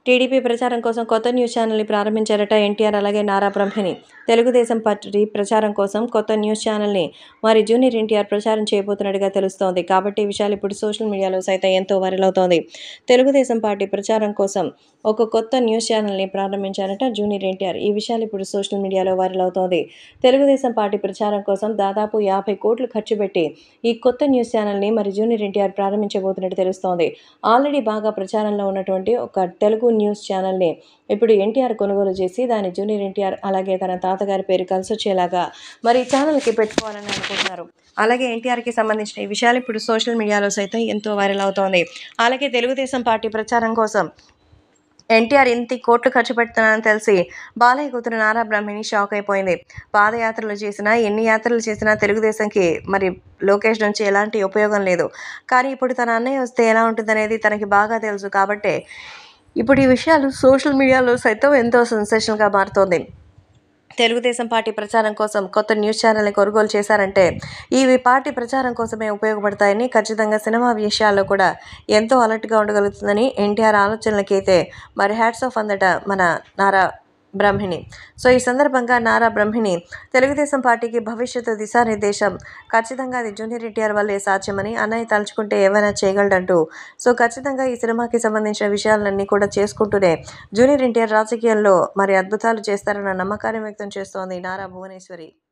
TDP ప్రచారం కోసం కొత్త న్యూస్ ఛానల్ని ప్రారంభించారట ఎన్టీఆర్ అలాగే నారా బ్రహ్మిణి తెలుగుదేశం పార్టీ ప్రచారం కోసం కొత్త న్యూస్ ఛానల్ని మరి జూనియర్ ఎన్టీఆర్ ప్రచారం చేయబోతున్నట్టుగా తెలుస్తోంది కాబట్టి ఈ విషయాలు ఇప్పుడు సోషల్ మీడియాలో సైతం ఎంతో వైరల్ అవుతోంది తెలుగుదేశం పార్టీ ప్రచారం కోసం ఒక కొత్త న్యూస్ ఛానల్ని ప్రారంభించారట జూనియర్ ఎన్టీఆర్ ఈ విషయాలు ఇప్పుడు సోషల్ మీడియాలో వైరల్ అవుతోంది తెలుగుదేశం పార్టీ ప్రచారం కోసం దాదాపు యాభై కోట్లు ఖర్చు పెట్టి ఈ కొత్త న్యూస్ ఛానల్ని మరి జూనియర్ ఎన్టీఆర్ ప్రారంభించబోతున్నట్టు తెలుస్తోంది ఆల్రెడీ బాగా ప్రచారంలో ఉన్నటువంటి ఒక తెలుగు న్యూస్ ఛానల్ని ఇప్పుడు ఎన్టీఆర్ కొనుగోలు చేసి దాని జూనియర్ ఎన్టీఆర్ అలాగే తన తాతగారి పేరు కలిసి వచ్చేలాగా మరి ఈ ఛానల్కి పెట్టుకోవాలని అనుకుంటున్నారు అలాగే ఎన్టీఆర్కి సంబంధించిన ఈ విషయాలు ఇప్పుడు సోషల్ మీడియాలో సైతం ఎంతో వైరల్ అవుతోంది అలాగే తెలుగుదేశం పార్టీ ప్రచారం కోసం ఎన్టీఆర్ ఇంత కోట్లు ఖర్చు పెడుతున్నానని తెలిసి బాలయ్య కూతురు నారా బ్రహ్మిణి షాక్ అయిపోయింది పాదయాత్రలు చేసినా ఎన్ని యాత్రలు చేసినా తెలుగుదేశంకి మరి లోకేష్ నుంచి ఎలాంటి ఉపయోగం లేదు కానీ ఇప్పుడు తన అన్నయ్య వస్తే ఎలా ఉంటుందనేది తనకి బాగా తెలుసు కాబట్టే ఇప్పుడు ఈ విషయాలు సోషల్ మీడియాలో సైతం ఎంతో సెన్సేషన్గా మారుతోంది తెలుగుదేశం పార్టీ ప్రచారం కోసం కొత్త న్యూస్ ఛానల్ని కొనుగోలు చేశారంటే ఇవి పార్టీ ప్రచారం కోసమే ఉపయోగపడతాయని ఖచ్చితంగా సినిమా విషయాల్లో కూడా ఎంతో అలర్ట్గా ఉండగలుగుతుందని ఎన్టీఆర్ ఆలోచనలకైతే మరి హ్యాట్స్ ఆఫ్ అందట మన నారా బ్రహ్మిణి సో ఈ సందర్భంగా నారా బ్రహ్మిణి తెలుగుదేశం పార్టీకి భవిష్యత్తు దిశానిర్దేశం ఖచ్చితంగా అది జూనియర్ ఎన్టీఆర్ వల్లే సాధ్యమని అన్నయ్య తలుచుకుంటే ఏమైనా చేయగలడంటూ సో ఖచ్చితంగా ఈ సినిమాకి సంబంధించిన విషయాలన్నీ కూడా చేసుకుంటూనే జూనియర్ ఎన్టీఆర్ రాజకీయాల్లో మరి అద్భుతాలు చేస్తారన్న నమ్మకాన్ని వ్యక్తం చేస్తోంది నారా భువనేశ్వరి